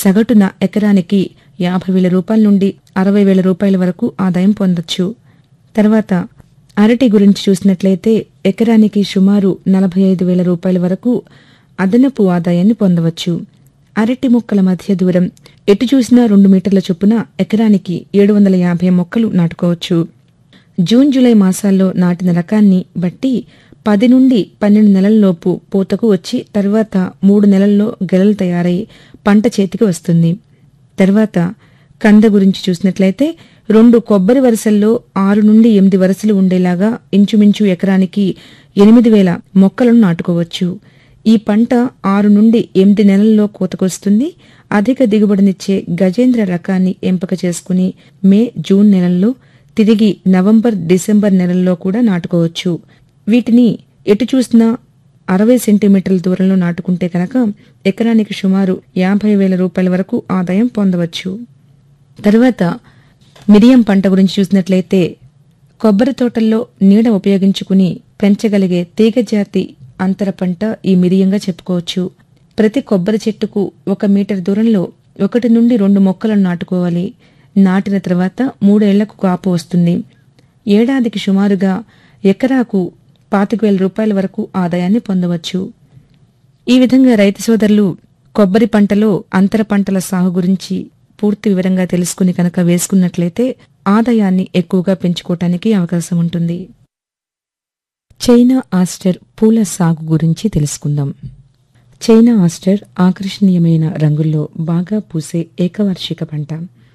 సగటున ఎకరానికి యాభై వేల రూపాయల నుండి అరవై వేల రూపాయల వరకు ఆదాయం పొందొచ్చు తర్వాత అరటి గురించి చూసినట్లయితే ఎకరానికి సుమారు నలభై ఐదు వేల రూపాయల వరకు అదనపు ఆదాయాన్ని పొందవచ్చు అరటి మొక్కల మధ్య దూరం ఎటు చూసినా రెండు మీటర్ల చొప్పున ఎకరానికి ఏడు వందల యాభై మొక్కలు నాటుకోవచ్చు జూన్ జూలై మాసాల్లో నాటిన రకాన్ని బట్టి పది నుండి పన్నెండు నెలల్లోపు పూతకు వచ్చి తర్వాత మూడు నెలల్లో గెలలు తయారై పంట చేతికి వస్తుంది తర్వాత కంద గురించి చూసినట్లయితే రెండు కొబ్బరి వరుసల్లో ఆరు నుండి ఎనిమిది వరుసలు ఉండేలాగా ఇంచుమించు ఎకరానికి ఎనిమిది వేల మొక్కలను నాటుకోవచ్చు ఈ పంట ఆరు నుండి ఎనిమిది నెలల్లో కోతకొస్తుంది అధిక దిగుబడినిచ్చే గజేంద్ర రకాన్ని ఎంపిక చేసుకుని మే జూన్ నెలల్లో తిరిగి నవంబర్ డిసెంబర్ నెలల్లో కూడా నాటుకోవచ్చు వీటిని ఎటు చూసినా అరవై సెంటీమీటర్ల దూరంలో నాటుకుంటే కనుక ఎకరానికి సుమారు యాభై వేల రూపాయల వరకు ఆదాయం పొందవచ్చు తరువాత మిరియం పంట గురించి చూసినట్లయితే కొబ్బరి తోటల్లో నీడ ఉపయోగించుకుని పెంచగలిగే తీగజాతి అంతర పంట ఈ మిరియంగా చెప్పుకోవచ్చు ప్రతి కొబ్బరి చెట్టుకు ఒక మీటర్ దూరంలో ఒకటి నుండి రెండు మొక్కలను నాటుకోవాలి నాటిన తర్వాత మూడేళ్లకు కాపు వస్తుంది ఏడాదికి సుమారుగా ఎకరాకు పాతిక వేల రూపాయల వరకు ఆదాయాన్ని పొందవచ్చు ఈ విధంగా రైతు సోదరులు కొబ్బరి పంటలో అంతర పంటల సాగు గురించి పూర్తి వివరంగా తెలుసుకుని కనుక వేసుకున్నట్లయితే ఆదాయాన్ని ఎక్కువగా పెంచుకోవటానికి అవకాశం ఉంటుంది చైనా ఆస్టర్ పూల సాగు గురించి తెలుసుకుందాం చైనా ఆస్టర్ ఆకర్షణీయమైన రంగుల్లో బాగా పూసే ఏకవార్షిక పంట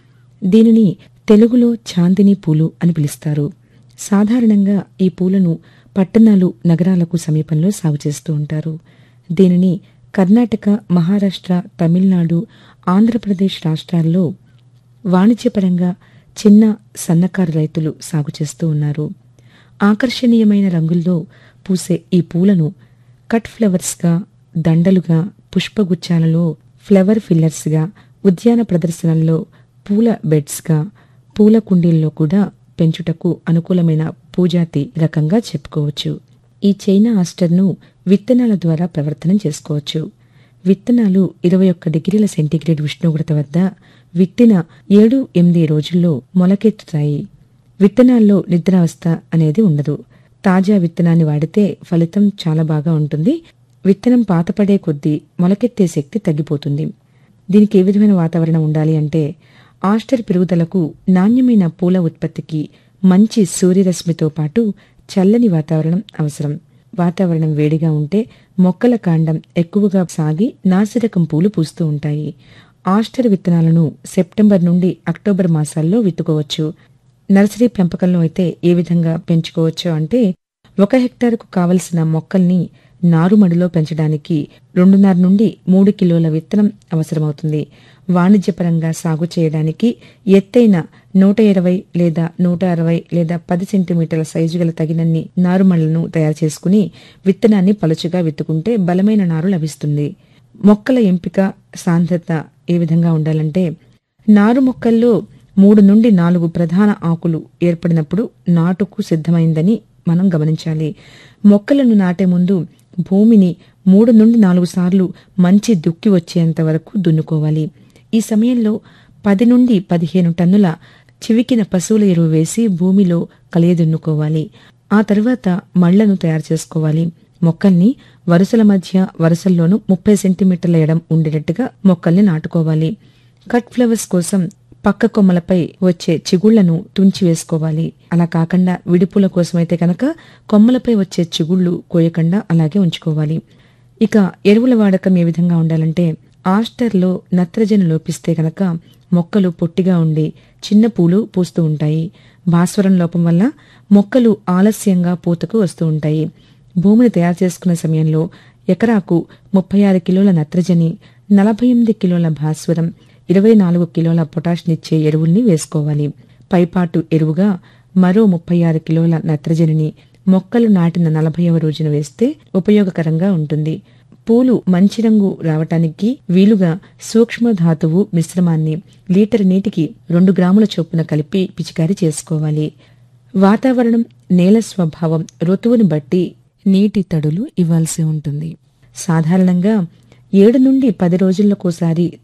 దీనిని తెలుగులో చాందిని పూలు అని పిలుస్తారు సాధారణంగా ఈ పూలను పట్టణాలు నగరాలకు సమీపంలో సాగు చేస్తూ ఉంటారు దీనిని కర్ణాటక మహారాష్ట్ర తమిళనాడు ఆంధ్రప్రదేశ్ రాష్ట్రాల్లో వాణిజ్యపరంగా చిన్న సన్నకారు రైతులు సాగు చేస్తూ ఉన్నారు ఆకర్షణీయమైన రంగుల్లో పూసే ఈ పూలను కట్ ఫ్లవర్స్గా దండలుగా పుష్పగుచ్చాలలో ఫ్లవర్ ఫిల్లర్స్గా ఉద్యాన ప్రదర్శనల్లో పూల బెడ్స్గా పూల కుండీల్లో కూడా పెంచుటకు అనుకూలమైన పూజాతి రకంగా చెప్పుకోవచ్చు ఈ చైనా ఆస్టర్ను విత్తనాల ద్వారా ప్రవర్తనం చేసుకోవచ్చు విత్తనాలు ఇరవై ఒక్క డిగ్రీల సెంటీగ్రేడ్ ఉష్ణోగ్రత వద్ద విత్తిన ఏడు ఎనిమిది రోజుల్లో మొలకెత్తుతాయి విత్తనాల్లో నిద్రావస్థ అనేది ఉండదు తాజా విత్తనాన్ని వాడితే ఫలితం చాలా బాగా ఉంటుంది విత్తనం పాతపడే కొద్దీ మొలకెత్తే శక్తి తగ్గిపోతుంది దీనికి ఏ విధమైన వాతావరణం ఉండాలి అంటే ఆస్టర్ పెరుగుదలకు నాణ్యమైన పూల ఉత్పత్తికి మంచి సూర్యరశ్మితో పాటు చల్లని వాతావరణం అవసరం వాతావరణం వేడిగా ఉంటే మొక్కల కాండం ఎక్కువగా సాగి నాసిరకం పూలు పూస్తూ ఉంటాయి ఆస్టర్ విత్తనాలను సెప్టెంబర్ నుండి అక్టోబర్ మాసాల్లో విత్తుకోవచ్చు నర్సరీ పెంపకంలో అయితే ఏ విధంగా పెంచుకోవచ్చు అంటే ఒక హెక్టారుకు కావలసిన మొక్కల్ని నారుమడిలో పెంచడానికి రెండున్నర నుండి మూడు కిలోల విత్తనం అవసరమవుతుంది వాణిజ్యపరంగా సాగు చేయడానికి ఎత్తైన నూట ఇరవై లేదా నూట అరవై లేదా పది సెంటీమీటర్ల సైజు గల తగినన్ని నారుమళ్లను తయారు చేసుకుని విత్తనాన్ని పలుచగా విత్తుకుంటే బలమైన నారు లభిస్తుంది మొక్కల ఎంపిక సాంద్రత ఏ విధంగా ఉండాలంటే నారు మొక్కల్లో మూడు నుండి నాలుగు ప్రధాన ఆకులు ఏర్పడినప్పుడు నాటుకు సిద్ధమైందని మనం గమనించాలి మొక్కలను నాటే ముందు భూమిని మూడు నుండి నాలుగు సార్లు మంచి దుక్కి వచ్చేంత వరకు దున్నుకోవాలి ఈ సమయంలో పది నుండి పదిహేను టన్నుల చివికిన పశువుల ఎరువు వేసి భూమిలో కలియదున్నుకోవాలి ఆ తరువాత మళ్లను తయారు చేసుకోవాలి మొక్కల్ని వరుసల మధ్య వరుసల్లోనూ ముప్పై సెంటీమీటర్ల ఎడం ఉండేటట్టుగా మొక్కల్ని నాటుకోవాలి కట్ ఫ్లవర్స్ కోసం పక్క కొమ్మలపై వచ్చే చిగుళ్లను తుంచి వేసుకోవాలి అలా కాకుండా విడిపుల కోసమైతే కనుక కొమ్మలపై వచ్చే చిగుళ్లు కోయకుండా అలాగే ఉంచుకోవాలి ఇక ఎరువుల వాడకం ఏ విధంగా ఉండాలంటే ఆస్టర్లో నత్రజని లోపిస్తే గనక మొక్కలు పొట్టిగా ఉండి చిన్న పూలు పూస్తూ ఉంటాయి భాస్వరం లోపం వల్ల మొక్కలు ఆలస్యంగా పూతకు వస్తూ ఉంటాయి భూమిని తయారు చేసుకునే సమయంలో ఎకరాకు ముప్పై ఆరు కిలోల నత్రజని నలభై ఎనిమిది కిలోల భాస్వరం ఇరవై నాలుగు కిలోల పొటాష్నిచ్చే ఎరువుల్ని వేసుకోవాలి పైపాటు ఎరువుగా మరో ముప్పై ఆరు కిలోల నత్రజనిని మొక్కలు నాటిన నలభైవ రోజున వేస్తే ఉపయోగకరంగా ఉంటుంది పూలు మంచి రంగు రావటానికి వీలుగా సూక్ష్మ ధాతువు మిశ్రమాన్ని లీటర్ నీటికి రెండు గ్రాముల చొప్పున కలిపి పిచికారీ చేసుకోవాలి వాతావరణం నేల స్వభావం ఋతువుని బట్టి నీటి తడులు ఇవ్వాల్సి ఉంటుంది సాధారణంగా ఏడు నుండి పది రోజులకోసారి